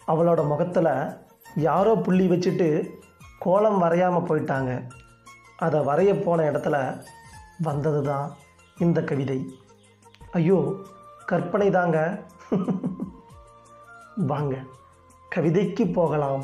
அவளோட முகத்தில் யாரோ புள்ளி வச்சுட்டு கோலம் வரையாமல் போயிட்டாங்க அதை வரைய போன இடத்துல வந்தது தான் இந்த கவிதை ஐயோ கற்பனை தாங்க வாங்க கவிதைக்கு போகலாம்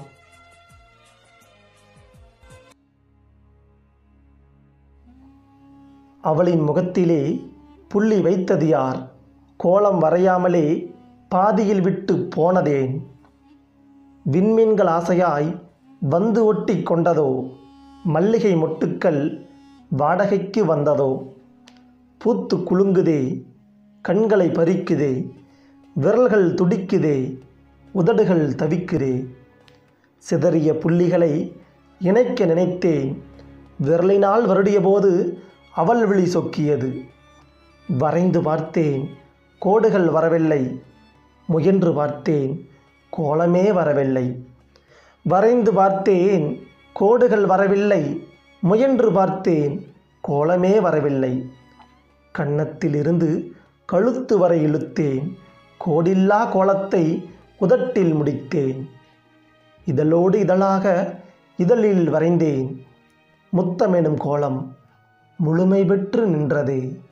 அவளின் முகத்திலே புள்ளி வைத்தது யார் கோலம் வரையாமலே பாதியில் விட்டு போனதேன் விண்மீன்கள் ஆசையாய் வந்து ஒட்டி கொண்டதோ மல்லிகை மொட்டுக்கள் வாடகைக்கு வந்ததோ பூத்து குலுங்குதே கண்களை பறிக்குதே விரல்கள் துடிக்குதே உதடுகள் தவிக்குதே சிதறிய புள்ளிகளை இணைக்க நினைத்தேன் விரலினால் வருடிய போது அவள் விழி சொக்கியது வரைந்து பார்த்தேன் கோடுகள் வரவில்லை முயன்று பார்த்தேன் கோலமே வரவில்லை வரைந்து பார்த்தேன் கோடுகள் வரவில்லை முயன்று பார்த்தேன் கோலமே வரவில்லை கன்னத்திலிருந்து கழுத்து வரை இழுத்தேன் கோடில்லா கோலத்தை உதட்டில் முடித்தேன் இதழோடு இதழாக இதழில் வரைந்தேன் முத்தமெனும் கோலம் முழுமை பெற்று நின்றதே